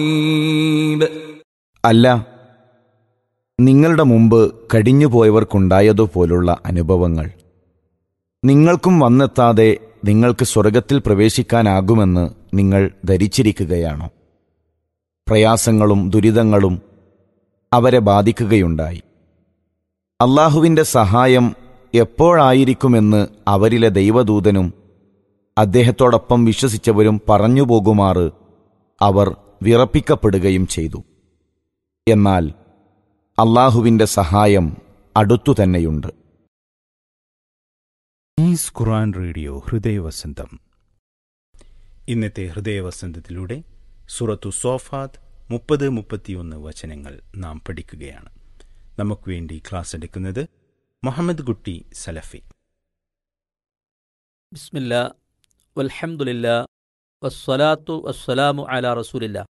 അല്ല നിങ്ങളുടെ മുമ്പ് കഴിഞ്ഞുപോയവർക്കുണ്ടായതുപോലുള്ള അനുഭവങ്ങൾ നിങ്ങൾക്കും വന്നെത്താതെ നിങ്ങൾക്ക് സ്വർഗത്തിൽ പ്രവേശിക്കാനാകുമെന്ന് നിങ്ങൾ ധരിച്ചിരിക്കുകയാണോ പ്രയാസങ്ങളും ദുരിതങ്ങളും അവരെ ബാധിക്കുകയുണ്ടായി അള്ളാഹുവിൻ്റെ സഹായം എപ്പോഴായിരിക്കുമെന്ന് അവരിലെ ദൈവദൂതനും അദ്ദേഹത്തോടൊപ്പം വിശ്വസിച്ചവരും പറഞ്ഞുപോകുമാറ് അവർ വിറപ്പിക്കപ്പെടുകയും ചെയ്തു എന്നാൽ അള്ളാഹുവിൻ്റെ സഹായം അടുത്തു തന്നെയുണ്ട് ഈസ് ഖുറാൻ റേഡിയോ ഹൃദയവസന്തം ഇന്നത്തെ ഹൃദയവസന്തത്തിലൂടെ സുറത്തു സോഫാത്ത് മുപ്പത് മുപ്പത്തിയൊന്ന് വചനങ്ങൾ നാം പഠിക്കുകയാണ് നമുക്ക് വേണ്ടി ക്ലാസ് എടുക്കുന്നത് മുഹമ്മദ് കുട്ടി സലഫി ബിസ്മില്ല വൽഹംദുലില്ല വസ്സലാത്തു വസ്സലാമു അല റസൂലില്ല